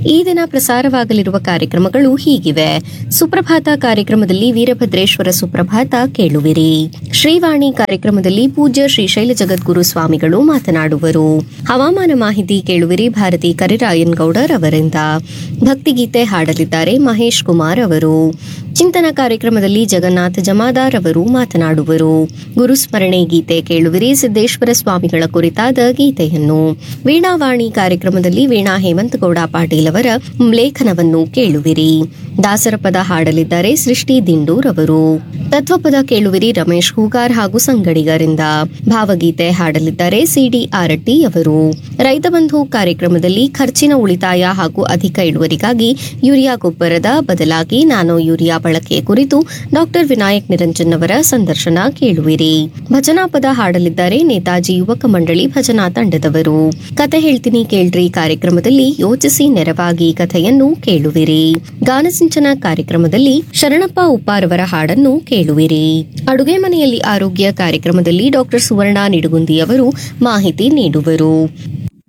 ಈ ದಿನ ಪ್ರಸಾರವಾಗಲಿರುವ ಕಾರ್ಯಕ್ರಮಗಳು ಹೀಗಿವೆ ಸುಪ್ರಭಾತ ಕಾರ್ಯಕ್ರಮದಲ್ಲಿ ವೀರಭದ್ರೇಶ್ವರ ಸುಪ್ರಭಾತ ಕೇಳುವಿರಿ ಶ್ರೀವಾಣಿ ಕಾರ್ಯಕ್ರಮದಲ್ಲಿ ಪೂಜ್ಯ ಶ್ರೀಶೈಲ ಜಗದ್ಗುರು ಸ್ವಾಮಿಗಳು ಮಾತನಾಡುವರು ಹವಾಮಾನ ಮಾಹಿತಿ ಕೇಳುವಿರಿ ಭಾರತಿ ಕರಿರಾಯನ್ ಗೌಡರ್ ಅವರಿಂದ ಭಕ್ತಿಗೀತೆ ಹಾಡಲಿದ್ದಾರೆ ಮಹೇಶ್ ಕುಮಾರ್ ಅವರು ಚಿಂತನ ಕಾರ್ಯಕ್ರಮದಲ್ಲಿ ಜಗನ್ನಾಥ ಜಮಾದಾರ್ ಅವರು ಮಾತನಾಡುವರು ಗುರುಸ್ಮರಣೆ ಗೀತೆ ಕೇಳುವಿರಿ ಸಿದ್ದೇಶ್ವರ ಸ್ವಾಮಿಗಳ ಕುರಿತಾದ ಗೀತೆಯನ್ನು ವೀಣಾವಾಣಿ ಕಾರ್ಯಕ್ರಮದಲ್ಲಿ ವೀಣಾ ಹೇಮಂತಗೌಡ ಪಾಟೀಲ್ ಅವರ ಲೇಖನವನ್ನು ಕೇಳುವಿರಿ ದಾಸರ ಪದ ಹಾಡಲಿದ್ದಾರೆ ಸೃಷ್ಟಿ ದಿಂಡೂರ್ ಅವರು ತತ್ವಪದ ಕೇಳುವಿರಿ ರಮೇಶ್ ಹೂಗಾರ್ ಹಾಗೂ ಸಂಗಡಿಗರಿಂದ ಭಾವಗೀತೆ ಹಾಡಲಿದ್ದಾರೆ ಸಿಡಿ ಆರಟ್ಟಿ ಅವರು ರೈತ ಬಂಧು ಕಾರ್ಯಕ್ರಮದಲ್ಲಿ ಖರ್ಚಿನ ಉಳಿತಾಯ ಹಾಗೂ ಅಧಿಕ ಇಳುವರಿಗಾಗಿ ಯೂರಿಯಾ ಗೊಬ್ಬರದ ಬದಲಾಗಿ ನ್ಯಾನೋ ಯೂರಿಯಾ ಬಳಕೆ ಕುರಿತು ಡಾಕ್ಟರ್ ವಿನಾಯಕ್ ನಿರಂಜನ್ ಅವರ ಸಂದರ್ಶನ ಕೇಳುವಿರಿ ಭಜನಾ ಪದ ಹಾಡಲಿದ್ದಾರೆ ನೇತಾಜಿ ಯುವಕ ಮಂಡಳಿ ಭಜನಾ ತಂಡದವರು ಕತೆ ಹೇಳ್ತೀನಿ ಕೇಳ್ರಿ ಕಾರ್ಯಕ್ರಮದಲ್ಲಿ ಯೋಚಿಸಿ ನೆರವಾಗಿ ಕಥೆಯನ್ನು ಕೇಳುವಿರಿ ಗಾನಸಿಂಚನ ಕಾರ್ಯಕ್ರಮದಲ್ಲಿ ಶರಣಪ್ಪ ಉಪ್ಪಾರವರ ಹಾಡನ್ನು ಕೇಳುವಿರಿ ಅಡುಗೆ ಮನೆಯಲ್ಲಿ ಆರೋಗ್ಯ ಕಾರ್ಯಕ್ರಮದಲ್ಲಿ ಡಾಕ್ಟರ್ ಸುವರ್ಣ ನಿಡುಗುಂದಿ ಅವರು ಮಾಹಿತಿ ನೀಡುವರು